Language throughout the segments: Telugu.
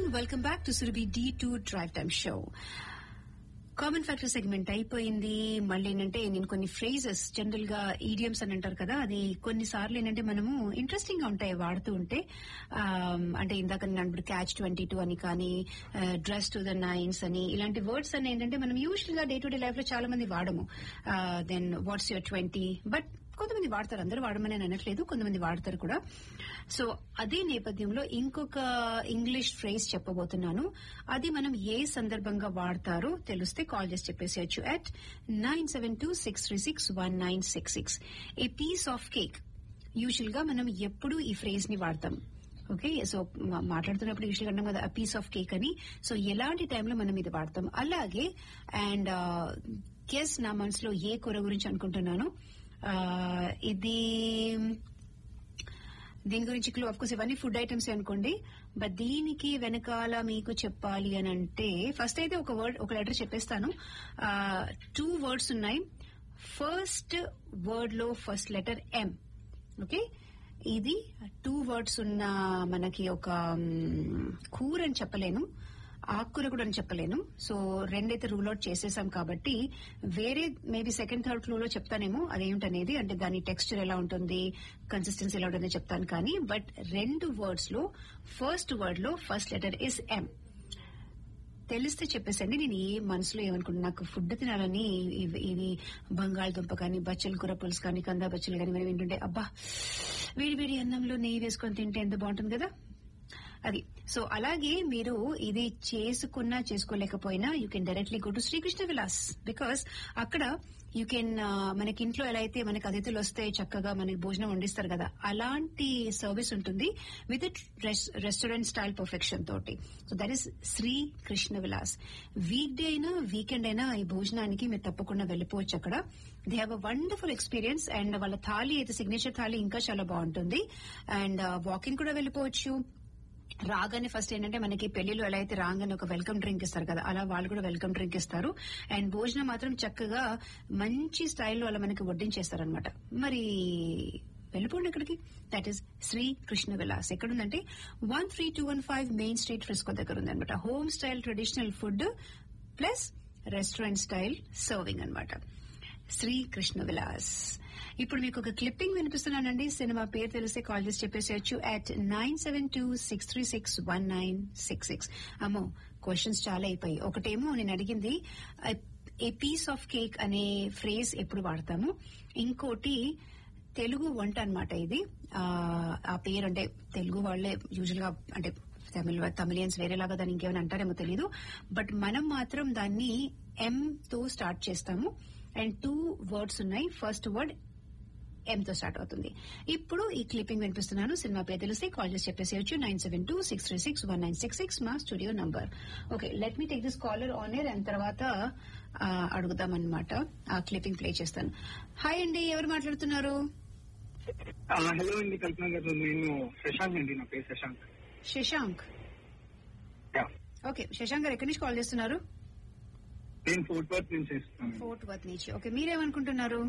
Welcome back to Surabhi D two drive time show common factor segment అయిపోయింది మళ్ళీ ఏంటంటే నేను కొన్ని ఫ్రేజెస్ జనరల్ గా ఈడియమ్స్ అని అంటారు కదా అది కొన్నిసార్లు ఏంటంటే మనము ఇంట్రెస్టింగ్ గా ఉంటాయి వాడుతూ ఉంటే ఆమ్, అంటే ఇందాక నేను అన్నప్పుడు క్యాచ్ ట్వంటీ టూ అని కానీ డ్రెస్ టు ద నైన్స్ అని ఇలాంటి వర్డ్స్ అని ఏంటంటే మనం యూజువల్ గా డే టు డే లైఫ్ లో చాలా మంది వాడము then what's your twenty but కొంతమంది వాడతారు అందరూ వాడమని నేను అనట్లేదు కొంతమంది వాడతారు కూడా సో అదే నేపథ్యంలో ఇంకొక ఇంగ్లీష్ ఫ్రేజ్ చెప్పబోతున్నాను అది మనం ఏ సందర్భంగా వాడతారో తెలిస్తే కాల్ చేసి చెప్పేసేయచ్చు at nine seven two six three six one nine six six a piece of cake usual గా మనం ఎప్పుడు ఈ ఫ్రేజ్ ని వాడతాం ఓకే సో మా- మాట్లాడుతున్నప్పుడు యూజువల్ అంటాం కదా పీస్ ఆఫ్ కేక్ అని సో ఎలాంటి టైంలో మనం ఇది వాడతాం అలాగే అండ్ గెస్ నా మనసులో ఏ కూర గురించి అనుకుంటున్నాను ఆ, ఇది దీని గురించి క్లూ కోర్స్ ఇవన్నీ ఫుడ్ ఐటమ్స్ అనుకోండి బట్ దీనికి వెనకాల మీకు చెప్పాలి అని అంటే ఫస్ట్ అయితే ఒక వర్డ్ ఒక లెటర్ చెప్పేస్తాను టూ వర్డ్స్ ఉన్నాయి ఫస్ట్ వర్డ్ లో ఫస్ట్ లెటర్ ఎం ఓకే ఇది టూ వర్డ్స్ ఉన్న మనకి ఒక మ్, కూర అని చెప్పలేను ఆకుకూర కూడా అని చెప్పలేను సో రెండైతే రూల్ అవుట్ చేసేసాం కాబట్టి వేరే మేబీ సెకండ్ థర్డ్ ఫ్లో లో చెప్తానేమో అదేమిటనేది అంటే దాని టెక్స్చర్ ఎలా ఉంటుంది కన్సిస్టెన్సీ ఎలా ఉంటుంది చెప్తాను కానీ బట్ రెండు వర్డ్స్ లో ఫస్ట్ వర్డ్ లో ఫస్ట్ లెటర్ ఇస్ ఎం తెలిస్తే చెప్పేసండి నేను ఏ మనసులో ఏమనుకుంటున్నా నాకు ఫుడ్ తినాలని ఇవి- ఇవి బంగాళదుంప కానీ బచ్చల కూర పులుసు కానీ కందా బచ్చలు కానీ మనం ఏంటంటే అబ్బా వేడి వేడి అన్నంలో నెయ్యి వేసుకొని తింటే ఎంత బాగుంటుంది కదా అది సో అలాగే మీరు ఇది చేసుకున్నా చేసుకోలేకపోయినా you can directly go to Sri Krishna Vilas because అక్కడ యూ కెన్ మనకి ఇంట్లో ఎలా అయితే మనకి అతిథులు వస్తే చక్కగా మనకి భోజనం వండిస్తారు కదా అలాంటి సర్వీస్ ఉంటుంది విత్ రెస్టారెంట్ స్టైల్ పర్ఫెక్షన్ తోటి so that is Sri Krishna Vilas weekday అయినా వీకెండ్ అయినా ఈ భోజనానికి మీరు తప్పకుండా వెళ్ళిపోవచ్చు అక్కడ they have a wonderful experience and వాళ్ళ థాలీ అయితే సిగ్నేచర్ థాలీ ఇంకా చాలా బాగుంటుంది అండ్ వాకింగ్ కూడా వెళ్ళిపోవచ్చు రాగానే ఫస్ట్ ఏంటంటే మనకి పెళ్లిలో ఎలా అయితే రాగానే ఒక వెల్కమ్ డ్రింక్ ఇస్తారు కదా అలా వాళ్ళు కూడా వెల్కమ్ డ్రింక్ ఇస్తారు అండ్ భోజనం మాత్రం చక్కగా మంచి స్టైల్లో అలా మనకి వడ్డించేస్తారు అనమాట మరి వెళ్ళిపోండి ఇక్కడికి దట్ ఈస్ శ్రీ కృష్ణ విలాస్ ఎక్కడుందంటే one three two one five main street Frisco దగ్గర ఉందన్నమాట home style traditional food plus restaurant style serving అన్నమాట శ్రీ కృష్ణ విలాస్ ఇప్పుడు మీకు ఒక క్లిప్పింగ్ వినిపిస్తున్నానండి సినిమా పేరు తెలిస్తే కాల్ చేసి చెప్పేసేయచ్చు at nine seven two six three six one nine six six అమ్మో క్వశ్చన్స్ చాలా అయిపోయాయి ఒకటేమో నేను అడిగింది ఏ పీస్ ఆఫ్ కేక్ అనే ఫ్రేజ్ ఎప్పుడు వాడతాము ఇంకోటి తెలుగు వంట అన్నమాట ఇది ఆ, ఆ పేరు అంటే తెలుగు వాళ్ళే యూజువల్ గా అంటే తమిళ తమిళియన్స్ వేరేలాగా దాన్ని ఇంకేమైనా అంటారేమో తెలియదు బట్ మనం మాత్రం దాన్ని ఎం తో స్టార్ట్ చేస్తాము అండ్ టూ వర్డ్స్ ఉన్నాయి ఫస్ట్ వర్డ్ ఎం తో స్టార్ట్ అవుతుంది ఇప్పుడు ఈ క్లిప్పింగ్ వినిపిస్తున్నాను సినిమా పేరు తెలిస్తే కాల్ చేసి చెప్పేసేయచ్చు nine seven two six three six one nine six six మా studio number okay let me take this caller on air and తర్వాత ఆ, అడుగుదామన్నమాట ఆ క్లిప్పింగ్ ప్లే చేస్తాను హాయ్ అండి ఎవరు మాట్లాడుతున్నారు ఆ, హలో అండి కల్పన గారు నేను శశాంక్ అండి నా పేరు శశాంక్ శశాంక్ యా. ఓకే శశాంక్ గారు ఎక్కడి నుంచి కాల్ చేస్తున్నారు నేను ఫోర్త్ వర్త్ నుంచి చేస్తున్నాను ఫోర్త్ వర్త్ నుంచి ఓకే మీరేమనుకుంటున్నారు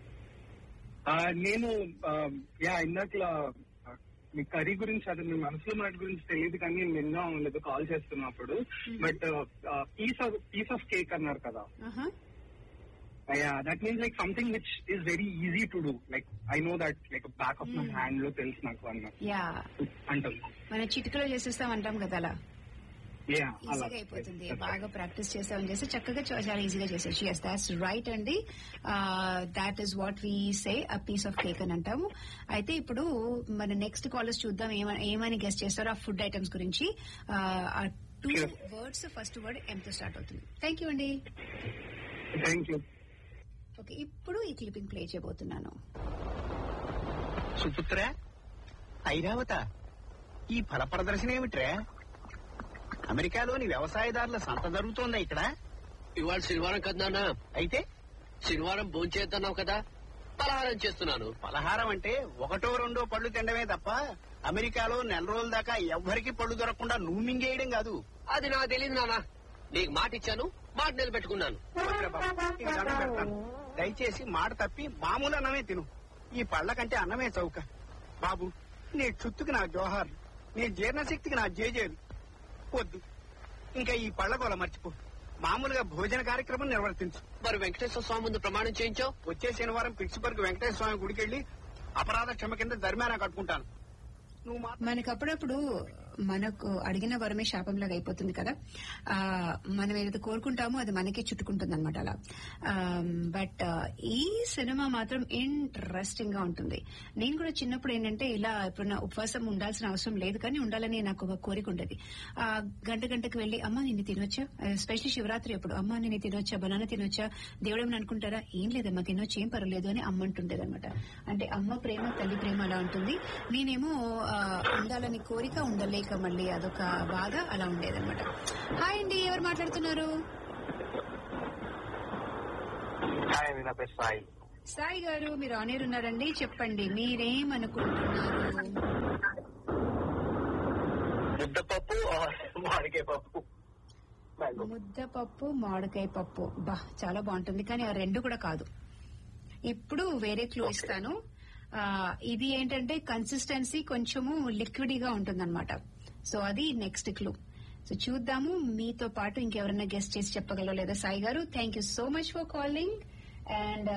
ఆ, నేను ఆ, యా ఇందాకలా ఆ, మీ కర్రీ గురించి అది మీ మనసులో మాట గురించి తెలియదు కానీ నేను విన్నాం లేదు కాల్ చేస్తున్నప్పుడు but piece of piece of cake అన్నారు కదా ఆహా. Yeah that means like something which is very easy to do like I know that like back of my hand లో తెలుసు నాకు అన్న యా అంటుంది మన చిటికలో చేసేస్తాం అంటాం కదా అలా యా అలా ఈజీగా అయిపోతుంది బాగా ప్రాక్టీస్ చేసామని చేస్తే చక్కగా చా- చాలా ఈజీగా చేసేసి ఎస్ దాట్స్ రైట్ అండి that is what we say a piece of cake అని అంటాము అయితే ఇప్పుడు మన నెక్స్ట్ కాలర్స్ చూద్దాం ఏమ- ఏమని గెస్ట్ చేస్తారో ఆ ఫుడ్ ఐటమ్స్ గురించి ఆ two Sure. Words first word ఎంతో స్టార్ట్ అవుతుంది థ్యాంక్ యూ అండి థ్యాంక్ యూ ఓకే ఇప్పుడు ఈ క్లిప్పింగ్ ప్లే చేయబోతున్నాను సుపుత్ర ఐరావత ఈ ఫల ప్రదర్శన ఏమిట్రా అమెరికాలోని వ్యవసాయదారుల సంత జరుగుతోందా ఇక్కడ ఇవాళ శనివారం కదా నాన్న అయితే శనివారం భోంచేస్తున్నావు కదా పలహారం చేస్తున్నాను పలహారం అంటే ఒకటో రెండో పళ్ళు తినడమే తప్ప అమెరికాలో నెల రోజుల దాకా ఎవ్వరికి పళ్ళు దొరకకుండా నువ్వు మింగేయడం కాదు అది నాకు తెలియదు నాన్న నీకు మాట ఇచ్చాను మాట నిలబెట్టుకున్నాను వద్దురా బాబు, నీకు దండం పెడతాను. దయచేసి మాట తప్పి మామూలు అన్నమే తిను ఈ పళ్ళ కంటే అన్నమే చౌక బాబు నీ చుత్తుకి నా జోహార్ నీ జీర్ణశక్తికి నా జేజేలు వద్దు ఇంకా ఈ పళ్ళగోల మర్చిపో మామూలుగా భోజన కార్యక్రమం నిర్వర్తించు మరి వెంకటేశ్వర స్వామి ముందు ప్రమాణం చేయించావు వచ్చే శనివారం పిట్స్బర్గ్ వెంకటేశ్వర స్వామి గుడికెళ్ళి అపరాధ క్షమ కింద దర్మ్యానా కట్టుకుంటాను నువ్వు మాత్రం మనకు అప్పుడప్పుడు మనకు అడిగిన వరమే శాపంలాగా అయిపోతుంది కదా ఆ మనం ఏదైతే కోరుకుంటామో అది మనకే చుట్టుకుంటుంది అనమాట అలా బట్ ఈ సినిమా మాత్రం ఇంట్రెస్టింగ్ గా ఉంటుంది నేను కూడా చిన్నప్పుడు ఏంటంటే ఇలా ఇప్పుడు నా ఉపవాసం ఉండాల్సిన అవసరం లేదు కానీ ఉండాలని నాకు ఒక కోరిక ఉండేది ఆ గంట గంటకు వెళ్లి అమ్మ నిన్ను తినొచ్చా ఎస్పెషల్లీ శివరాత్రి అప్పుడు అమ్మ నిన్ను తినొచ్చా బనానా తినొచ్చా దేవుడు ఏమని అనుకుంటారా ఏం లేదమ్మా తినొచ్చు ఏం పర్వాలేదు అని అమ్మ అంటుండేది అనమాట అంటే అమ్మ ప్రేమ తల్లి ప్రేమ అలా ఉంటుంది నేనేమో ఆ, ఉండాలని కోరిక ఉండలేక మళ్ళీ అదొక బాధ అలా ఉండేదన్నమాట హాయ్ అండి ఎవరు మాట్లాడుతున్నారు హాయ్ నా పేరు సాయి సాయి గారు మీరు ఆనేరు ఉన్నారండి చెప్పండి మీరేమనుకుంటున్నారు ముద్దపప్పు ఆర్ మామిడికాయ పప్పు మ్యాంగో ముద్దపప్పు మామిడికాయ పప్పు బా చాలా బాగుంటుంది కానీ ఆ రెండు కూడా కాదు ఇప్పుడు వేరే క్లూ ఇస్తాను ఆ, ఇది ఏంటంటే కన్సిస్టెన్సీ కొంచెము లిక్విడీగా ఉంటుందన్నమాట సో అది నెక్స్ట్ క్లూ సో చూద్దాము మీతో పాటు ఇంకెవరైనా గెస్ట్ చేసి చెప్పగలరో లేదా సాయి గారు thank you so much for calling and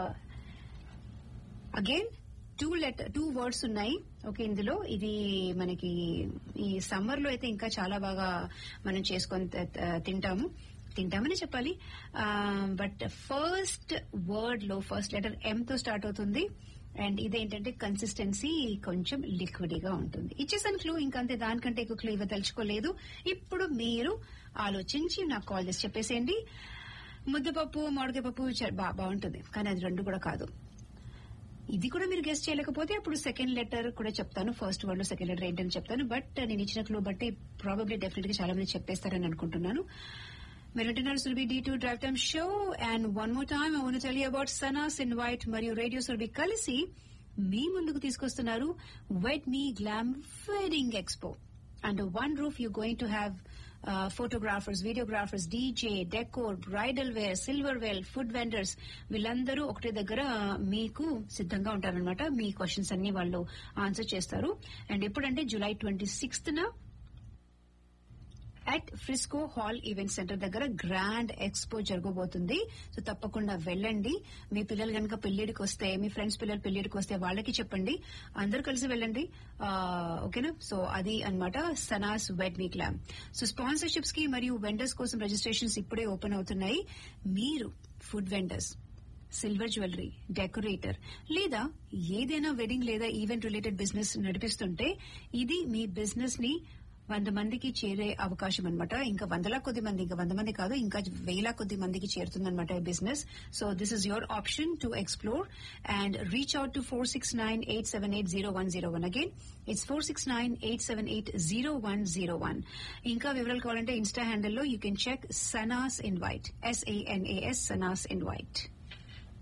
again two letter two words ఉన్నాయి ఓకే ఇందులో ఇది మనకి ఈ సమ్మర్ లో అయితే ఇంకా చాలా బాగా మనం చేసుకొని త- త- తింటాము తింటామని చెప్పాలి బట్ ఫస్ట్ వర్డ్ లో ఫస్ట్ లెటర్ ఎం తో స్టార్ట్ అవుతుంది అండ్ ఇదేంటంటే కన్సిస్టెన్సీ కొంచెం లిక్విడ్ గా ఉంటుంది ఇచ్చేసాను క్లూ ఇంకంతే దానికంటే ఎక్కువ క్లూ ఇవ్వదలుచుకోలేదు ఇప్పుడు మీరు ఆలోచించి నాకు కాల్ చేసి చెప్పేసేయండి ముద్దపప్పు మామిడికాయ పప్పు చ- బా- బాగుంటుంది కానీ అది రెండు కూడా కాదు ఇది కూడా మీరు గెస్ట్ చేయలేకపోతే అప్పుడు సెకండ్ లెటర్ కూడా చెప్తాను ఫస్ట్ వర్డ్ లో సెకండ్ లెటర్ ఏంటని చెప్తాను బట్ నేను ఇచ్చిన క్లూ బట్టి ప్రాబబ్లీ డెఫినెట్ గా చాలా మంది చెప్పేస్తారని అనుకుంటున్నాను మీరు వింటున్నారు Surabhi D two drive time show and one more time I want tell you about Sanas invite మరియు రేడియో సురభి కలిసి మీ ముందుకు తీసుకొస్తున్నారు wed me glam wedding expo and one roof you going to have photographers videographers DJ decor bridal wear silver wear food vendors వీళ్ళందరూ ఒకటే దగ్గర మీకు సిద్ధంగా ఉంటారనమాట మీ క్వశ్చన్స్ అన్ని వాళ్ళు ఆన్సర్ చేస్తారు అండ్ ఎప్పుడంటే July twenty sixth at Frisco hall event center దగ్గర గ్రాండ్ ఎక్స్పో జరగబోతుంది సో తప్పకుండా వెళ్ళండి మీ పిల్లలు కనుక పెళ్లిడికి వస్తే మీ ఫ్రెండ్స్ పిల్లలు పెళ్లిడికి వస్తే వాళ్ళకి చెప్పండి అందరూ కలిసి వెళ్ళండి ఆ, ఓకేనా సో అది అన్నమాట సనాస్ వెడ్ మీ క్లామ్ సో స్పాన్సర్షిప్స్ కి మరియు వెండర్స్ కోసం రిజిస్ట్రేషన్స్ ఇప్పుడే ఓపెన్ అవుతున్నాయి మీరు food vendors silver jewellery decorator లేదా ఏదైనా వెడ్డింగ్ లేదా ఈవెంట్ రిలేటెడ్ బిజినెస్ నడిపిస్తుంటే ఇది మీ బిజినెస్ ని వంద మందికి చేరే అవకాశం అన్నమాట ఇంకా వందల కొద్ది మంది ఇంకా వంద మంది కాదు ఇంకా వేల కొద్ది మందికి చేరుతుందన్నమాట ఈ business so this is your option to explore and reach out to four six nine eight seven eight zero one zero one again it's four six nine eight seven eight zero one zero one ఇంకా వివరాలు కావాలంటే ఇన్స్టా హ్యాండిల్లో you can check Sanas invite S A N A S Sanas invite